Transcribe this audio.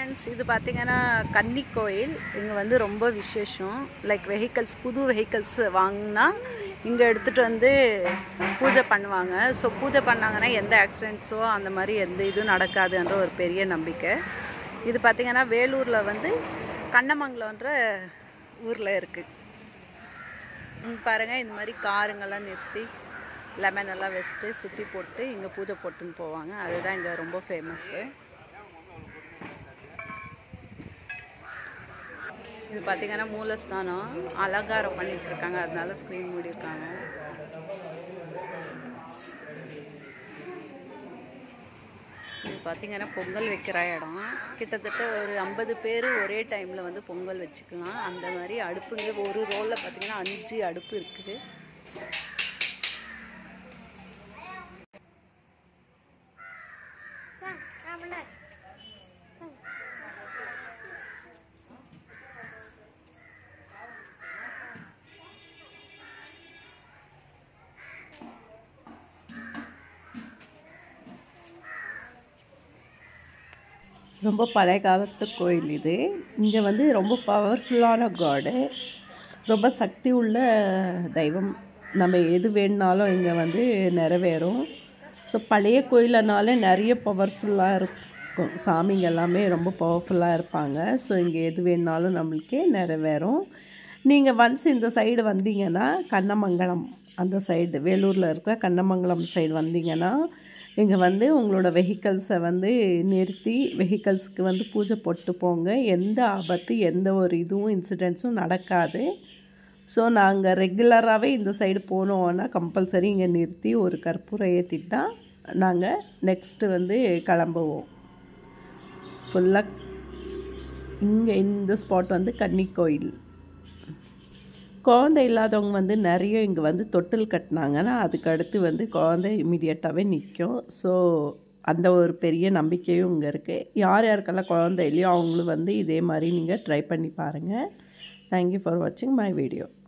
friends இது பார்த்தீங்கன்னா கன்னி கோயில் இங்கே வந்து ரொம்ப விசேஷம் லைக் வெஹிக்கல்ஸ் புது வெஹிக்கல்ஸ் வாங்கினா இங்கே எடுத்துகிட்டு வந்து பூஜை பண்ணுவாங்க ஸோ பூஜை பண்ணாங்கன்னா எந்த ஆக்சிடென்ட்ஸோ அந்த மாதிரி எந்த இதுவும் நடக்காதுன்ற ஒரு பெரிய நம்பிக்கை இது பார்த்தீங்கன்னா வேலூரில் வந்து கண்ணமங்கலம்ன்ற ஊரில் இருக்குது இங்க பாருங்க இந்த மாதிரி காருங்கெல்லாம் நிறுத்தி லெமன் எல்லாம் வச்சுட்டு சுற்றி போட்டு இங்கே பூஜை போட்டுன்னு போவாங்க அதுதான் இங்கே ரொம்ப ஃபேமஸ்ஸு இது பார்த்தீங்கன்னா மூலஸ்தானம் அலங்காரம் பண்ணிட்டு இருக்காங்க அதனால ஸ்க்ரீன் மூடியிருக்காங்க இது பார்த்தீங்கன்னா பொங்கல் வைக்கிற இடம் கிட்டத்தட்ட ஒரு ஐம்பது பேர் ஒரே டைமில் வந்து பொங்கல் வச்சுக்கலாம் அந்த மாதிரி அடுப்புங்க ஒரு ரோலில் பார்த்தீங்கன்னா அஞ்சு அடுப்பு இருக்குது ரொம்ப பழைய காலத்து கோயில் இது இங்கே வந்து ரொம்ப பவர்ஃபுல்லான காடு ரொம்ப சக்தி உள்ள தெய்வம் நம்ம எது வேணுனாலும் இங்கே வந்து நிறைவேறும் ஸோ பழைய கோயிலனால நிறைய பவர்ஃபுல்லாக இருக்கும் சாமிங்க எல்லாமே ரொம்ப பவர்ஃபுல்லாக இருப்பாங்க ஸோ இங்கே எது வேணுனாலும் நம்மளுக்கே நிறைவேறும் நீங்கள் ஒன்ஸ் இந்த சைடு வந்தீங்கன்னா கண்ணமங்கலம் அந்த சைடு வேலூரில் இருக்கிற கண்ணமங்கலம் சைடு வந்தீங்கன்னா இங்கே வந்து உங்களோட வெஹிக்கல்ஸை வந்து நிறுத்தி வெஹிக்கல்ஸ்க்கு வந்து பூஜை போட்டு போங்க எந்த ஆபத்து எந்த ஒரு இதுவும் இன்சிடென்ட்ஸும் நடக்காது ஸோ நாங்கள் ரெகுலராகவே இந்த சைடு போனோன்னா கம்பல்சரி இங்கே நிறுத்தி ஒரு கற்பூரம் ஏற்றிட்டு தான் நாங்கள் நெக்ஸ்ட்டு வந்து கிளம்புவோம் ஃபுல்லாக இங்கே இந்த ஸ்பாட் வந்து கன்னி கோயில் குழந்தை இல்லாதவங்க வந்து நிறைய இங்கே வந்து தொட்டில் கட்டினாங்கன்னா அதுக்கு அடுத்து வந்து குழந்தை இமீடியட்டாகவே நிற்கும் ஸோ அந்த ஒரு பெரிய நம்பிக்கையும் இங்கே இருக்குது யார் யாருக்கெல்லாம் குழந்தை இல்லையோ அவங்களும் வந்து இதே மாதிரி நீங்கள் ட்ரை பண்ணி பாருங்கள் தேங்க்யூ ஃபார் வாட்சிங் மை வீடியோ